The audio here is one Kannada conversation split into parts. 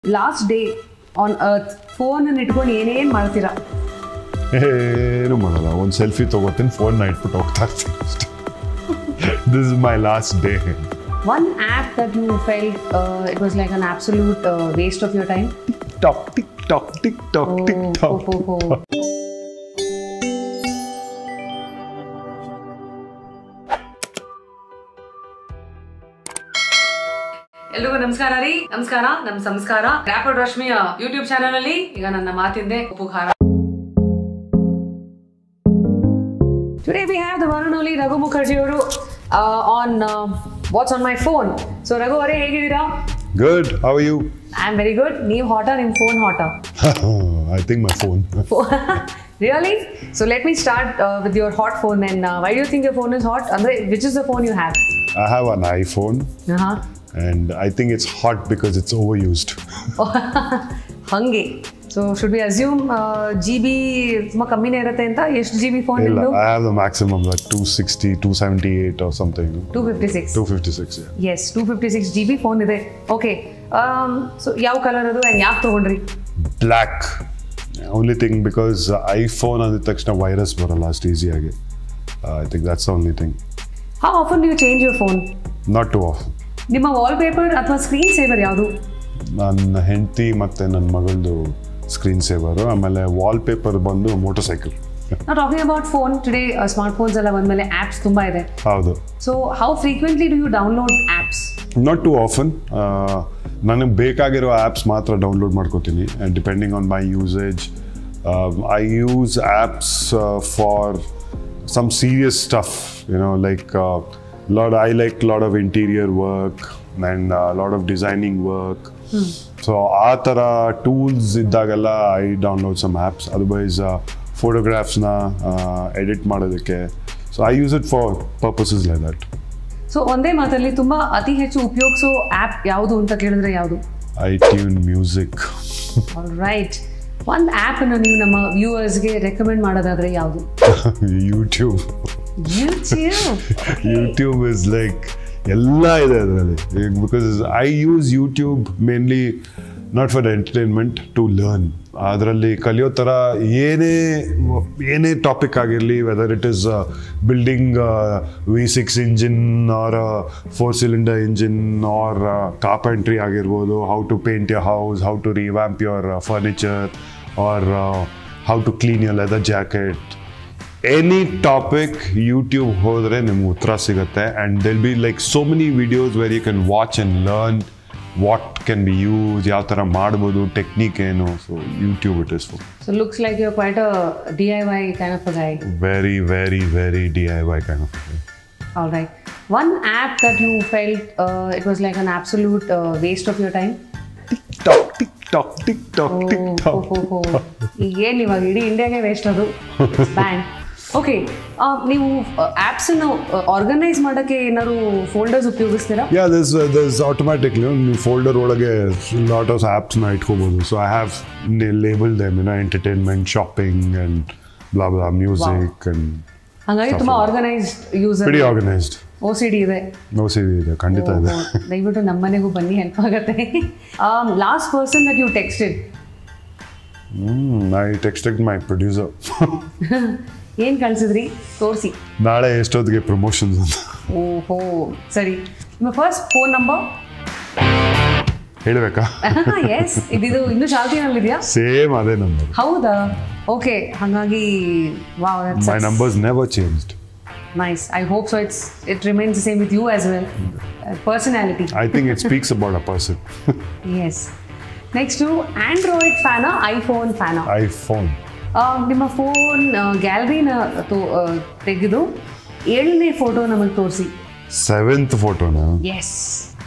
Last day on earth phone ಇಟ್ಕೊಂಡು ಏನೇನ್ ಮಾಡ್ತೀರಾ ಏನು ಮಾಡಲ್ಲ ಒಂದು ಸೆಲ್ಫಿ ತಗೋತೀನಿ ಫೋನ್ನ ಇಟ್ಬಿಟ್ಟು ಹೋಗ್ತಾ ಇರ್ತೀನಿ ಅಷ್ಟೇ this is my last day one app that you felt it was like an absolute waste of your time talk TikTok TikTok TikTok ಎಲ್ರಿಗೂ ನಮಸ್ಕಾರ ರೀ ನಮಸ್ಕಾರ ನಮ್ ಸಂಸ್ಕಾರ ರ್ಯಾಪಿಡ್ ರಶ್ಮಿಯ ಯೂಟ್ಯೂಬ್ ಚಾನಲ್ ಅಲ್ಲಿ ಈಗ ನನ್ನ ಮಾತಿಂದೆ ಉಪುಖಾರ today we have the one only Raghu Mukherjee ಅವರು on what's on my phone so Raghu ಅವರೇ ಹೇಗಿದ್ದೀರಾ good how you I am very good ನೀವು ಹಾಟ ನಿಮ್ ಫೋನ್ ಹಾಟ I think my phone really so let me start with your hot phone then why you think your phone is hot ಅಂದ್ರೆ which is the phone you have I have an iPhone and I think it's hot because it's over used ಹಂಗೆ so should be assume G B ತುಂಬ ಕಮ್ಮಿನೇ ಇರುತ್ತೆ ಅಂತ ಎಷ್ಟು ಜಿ ಬಿ ಫೋನ್ ಇಲ್ಲ ನಿಮ್ಮದು I have the maximum like two sixty two seventy eight or something two fifty six two fifty six yes two fifty six G B phone ಇದೆ ಓಕೆ ಸೊ ಯಾವ ಕಲರ್ ಅದು ಆ್ಯಂಡ್ ಯಾಕೆ ತೊಗೊಂಡ್ರಿ black only thing because iPhone ಅಂದಿದ ತಕ್ಷಣ ವೈರಸ್ ಬರಲ್ಲ ಅಷ್ಟು ಈಸಿಯಾಗಿ I think that's only thing ಹಾ often you change your phone not too ಆಫ್ ನಿಮ್ಮ ವಾಲ್ ಪೇಪರ್ ಅಥವಾ ಸ್ಕ್ರೀನ್ ಸೇವರ್ ಯಾವುದು ನನ್ನ ಹೆಂಡತಿ ಮತ್ತು ನನ್ನ ಮಗಳದು ಸ್ಕ್ರೀನ್ ಸೇವರು ಆಮೇಲೆ ವಾಲ್ ಪೇಪರ್ ಬಂದು ಮೋಟರ್ ಸೈಕಲ್ ನಾವು talking about phone today smartphones ಎಲ್ಲ ಬಂದಮೇಲೆ ಆ್ಯಪ್ಸ್ ತುಂಬ ಇದೆ ಹೌದು so how frequently do you download apps not too often ನನಗೆ ಬೇಕಾಗಿರೋ ಆ್ಯಪ್ಸ್ ಮಾತ್ರ ಡೌನ್ಲೋಡ್ ಮಾಡ್ಕೋತೀನಿ and depending on my usage I use apps for some serious stuff you know like lot I like lot of interior work and lot of designing work so ಆ ಥರ ಟೂಲ್ಸ್ ಇದ್ದಾಗೆಲ್ಲ I download some apps otherwise ಫೋಟೋಗ್ರಾಫ್ಸ್ನ ಎಡಿಟ್ ಮಾಡೋದಕ್ಕೆ so I use it for purposes like that so ಒಂದೇ ಮಾತಲ್ಲಿ ತುಂಬ ಅತಿ ಹೆಚ್ಚು ಉಪಯೋಗಿಸೋ ಆ್ಯಪ್ ಯಾವುದು ಅಂತ ಕೇಳಿದ್ರೆ ಯಾವುದು ಐ ಟ್ಯೂನ್ ಮ್ಯೂಸಿಕ್ ರೈಟ್ ಒಂದು ಆ್ಯಪನ್ನು ನೀವು ನಮ್ಮ ವ್ಯೂವರ್ಸ್ಗೆ ರೆಕಮೆಂಡ್ ಮಾಡೋದಾದ್ರೆ ಯಾವುದು YouTube YouTube YouTube is like ಎಲ್ಲ ಇದೆ ಅದರಲ್ಲಿ because I use YouTube mainly not for entertainment to learn ಅದರಲ್ಲಿ ಕಲಿಯೋ ಥರ ಏನೇ ಏನೇ ಟಾಪಿಕ್ ಆಗಿರಲಿ whether it is building V six engine or four cylinder engine or carpentry ಆಗಿರ್ಬೋದು how to paint your house how to revamp your furniture or how to clean your leather jacket any topic YouTube ಹೋದರೆ ನಿಮ್ಗೆ ಉತ್ತರ ಸಿಗುತ್ತೆ and they'll be like so many videos where you can watch and learn what can be use ಯಾವ ಥರ ಮಾಡ್ಬೋದು ಟೆಕ್ನಿಕ್ ಏನು so YouTube it is for so looks like you quite a D I Y kind of a guy very very very D I Y kind of all right one app that you felt it was like an absolute waste of your time talk TikTok TikTok TikTok ಈಗ ಏನು ಇವಾಗ ಇಡೀ ಇಂಡಿಯಾಗೆ ವೇಸ್ಟ್ ಅದು ಬ್ಯಾಂಡ್ ಓಕೆ ನೀವು ಆ್ಯಪ್ಸನ್ನು ಆರ್ಗನೈಸ್ ಮಾಡೋಕ್ಕೆ ಏನಾದ್ರು ಫೋಲ್ಡರ್ಸ್ ಉಪಯೋಗಿಸ್ತೀರಾ ಯಾ ದಿಸ್ ದಿಸ್ ಆಟೋಮ್ಯಾಟಿಕ್ಲಿ ನೀವು ಫೋಲ್ಡರ್ ಒಳಗೆ ಲಾಟ್ ಆಫ್ ಆ್ಯಪ್ಸ್ನ ಇಟ್ಕೋಬೋದು so I have label them you know entertainment shopping and blah blah music and ಹಾಗಾಗಿ ತುಂಬ organised user very organised O C D ಇದೆ ನೋ ಸಿ ಇದೆ ಖಂಡಿತ ಇದೆ ಓ, ದಯವಿಟ್ಟು ನಮ್ಮ ಮನೆಗೂ ಬನ್ನಿ ಹೆಲ್ಪ್ ಆಗುತ್ತೆ last person that you texted I texted my producer ಏನು ಕಳಿಸಿದ್ರಿ ತೋರಿಸಿ ನಾಳೆ ಎಷ್ಟೊತ್ತಿಗೆ ಪ್ರಮೋಷನ್ಸ್ ಅಂತ ಓಹೋ ಸರಿ ನಿಮ್ಮ ಫಸ್ಟ್ ಫೋನ್ ನಂಬರ್ ಹೇಳಬೇಕಾ ಎಸ್ ಇದಿದು ಇನ್ನೂ ಚಾಲ್ತಿನಲ್ಲಿದೆಯಾ ಸೇಮ್ ಅದೇ ನಂಬರ್ ಹೌದಾ ಓಕೆ ಹಾಗಾಗಿ wow my numbers never changed nice I hope so it's it remains same with you as well personality I think it speaks about a person yes next Android ಫ್ಯಾನಾ ಐಫೋನ್ ಫ್ಯಾನಾ ಐಫೋನ್ ನಿಮ್ಮ ಫೋನ್ ಗ್ಯಾಲರಿನ ತೆಗೆದು ಏಳನೇ ಫೋಟೋ ನಮಗೆ ತೋರಿಸಿ ಸೆವೆಂತ್ ಫೋಟೋನ yes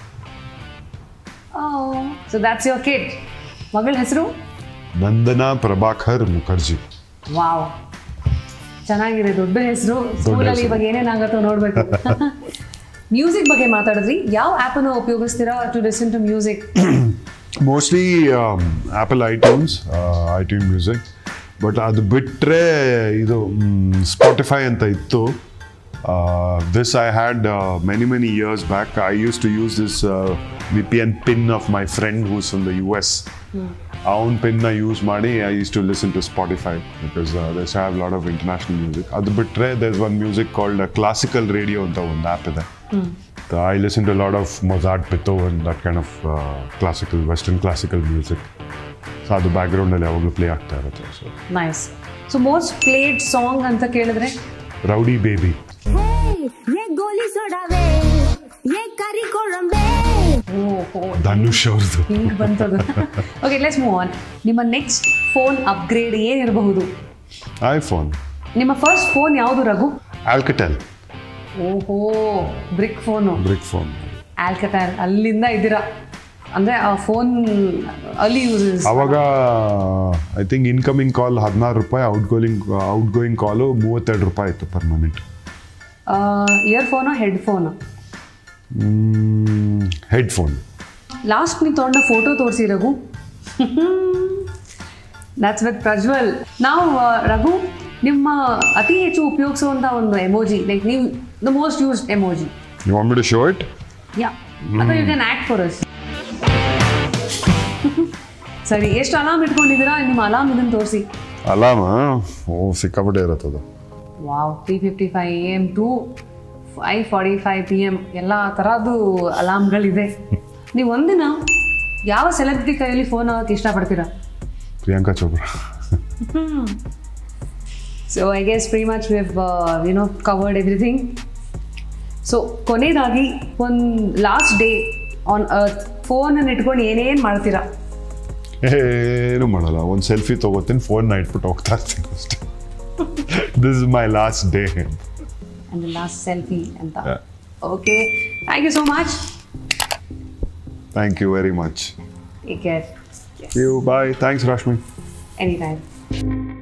so that's your kid ಮಗಳ ಹೆಸರು ನಂದನಾ ಪ್ರಭಾಕರ್ ಮುಖರ್ಜಿ ವಾವ್ ಚೆನ್ನಾಗಿದೆ ದೊಡ್ಡ ಹೆಸರು ಸ್ಕೂಲಲ್ಲಿ ಹೆಸ್ರು. ಇವಾಗ ಏನೇನಾಗತ್ತೋ ನೋಡಬೇಕು ಮ್ಯೂಸಿಕ್ ಬಗ್ಗೆ ಮಾತಾಡಿದ್ರಿ ಯಾವ ಆ್ಯಪನ್ನು ಉಪಯೋಗಿಸ್ತೀರಾ to listen to music mostly Apple iTunes iTune music but ಅದು ಬಿಟ್ಟರೆ ಇದು ಸ್ಪಾಟಿಫೈ ಅಂತ ಇತ್ತು Uh, this I had uh, many many years back. I used to use this uh, VPN pin of my friend who's from the US. ಅವನ ಪಿನ್ನ ಯೂಸ್ ಮಾಡಿ I use to listen to Spotify because these have lot of international music ಅದು ಬಿಟ್ಟರೆ there one music called classical radio ಅಂತ ಒಂದು ಆ್ಯಪ್ ಇದೆ I listen to lot of Mozart Beethoven that kind of classical western classical music so ಅದು ಬ್ಯಾಕ್ಗ್ರೌಂಡಲ್ಲಿ ಯಾವಾಗಲೂ ಪ್ಲೇ ಆಗ್ತಾ ಇರುತ್ತೆ so nice so most played song ಅಂತ ಕೇಳಿದ್ರೆ ರೌಡಿ ಬೇಬಿ ये गोली सोडावे ये करी कोळंबे ಓ ಧನುಷ್ ಅವ್ರದ್ದು ಹಿಂಗೆ ಬಂತದು ಓಕೆ ಲೆಟ್ಸ್ ಮೂವ್ ಆನ್ ನಿಮ್ಮ ನೆಕ್ಸ್ಟ್ ಫೋನ್ ಅಪ್ಗ್ರೇಡ್ ಏನಿರಬಹುದು ಐಫೋನ್ ನಿಮ್ಮ ಫಸ್ಟ್ ಫೋನ್ ಯಾವುದು ರಘು ಆಲ್ಕಟೆಲ್ ಓಹೋ brick phone brick phone Alcatel ಅಲ್ಲಿಂದ ಇದ್ದೀರಾ ಅಂದರೆ ಆ ಫೋನ್ ಅಲ್ಲಿ ಯೂಸಸ್ ಅವಾಗ ಐ ಥಿಂಕ್ ಇನ್ಕಮಿಂಗ್ ಕಾಲ್ ಹದಿನಾರು ರೂಪಾಯಿ outgoing outgoing call ಮೂವತ್ತೆರಡು ರೂಪಾಯಿ ಇತ್ತು per minute earphone headphone headphone last ನೀವು ತೊಗೊಂಡ ಫೋಟೋ ತೋರಿಸಿ ರಘು ದಾಟ್ಸ್ ವಿತ್ ಪ್ರಜ್ವಲ್ ನಾವು ಆ, ರಘು ನಿಮ್ಮ ಅತಿ ಹೆಚ್ಚು ಉಪಯೋಗಿಸುವಂಥ ಒಂದು ಎಮೋಜಿ ಲೈಕ್ ನೀವು the most used emoji you want me to show it yeah ಅಥವಾ you can act for us ಸರಿ ಎಷ್ಟು ಅಲಾರ್ಮ್ ಇಟ್ಕೊಂಡಿದ್ದೀರಾ ನಿಮ್ಮ ಅಲಾರ್ಮ್ ಇದನ್ನು ತೋರಿಸಿ ಅಲಾಮ ಓ ಸಿಕ್ಕಾಪಟ್ಟೆ ಇರುತ್ತೆ ಅದು wow three fifty five A M two five forty five P M ಎಲ್ಲ ಥರದ್ದು ಅಲಾರ್ಮ್ಗಳಿದೆ ನೀವು ಒಂದಿನ ಯಾವ ಸೆಲೆಬ್ರಿಟಿ ಕೈಯಲ್ಲಿ ಫೋನ್ ಆಗೋಕ್ಕೆ ಇಷ್ಟಪಡ್ತೀರಾ Priyanka Chopra so I guess pretty much we've you know covered everything so ಕೊನೆಯದಾಗಿ ಒಂದು ಲಾಸ್ಟ್ ಡೇ ಆನ್ ಅರ್ತ್ ಫೋನನ್ನು ಇಟ್ಕೊಂಡು ಏನೇನು ಮಾಡ್ತೀರಾ ಏನು ಮಾಡಲ್ಲ ಒಂದು ಸೆಲ್ಫಿ ತೊಗೋತೀನಿ ಫೋನ್ನ ಇಟ್ಬಿಟ್ಟು ಹೋಗ್ತಾ ಇರ್ತೀನಿ ಅಷ್ಟೇ this is my last day and last selfie ಅಂತ Yeah. Okay thank you so much thank you very much take care you bye thanks Rashmi any time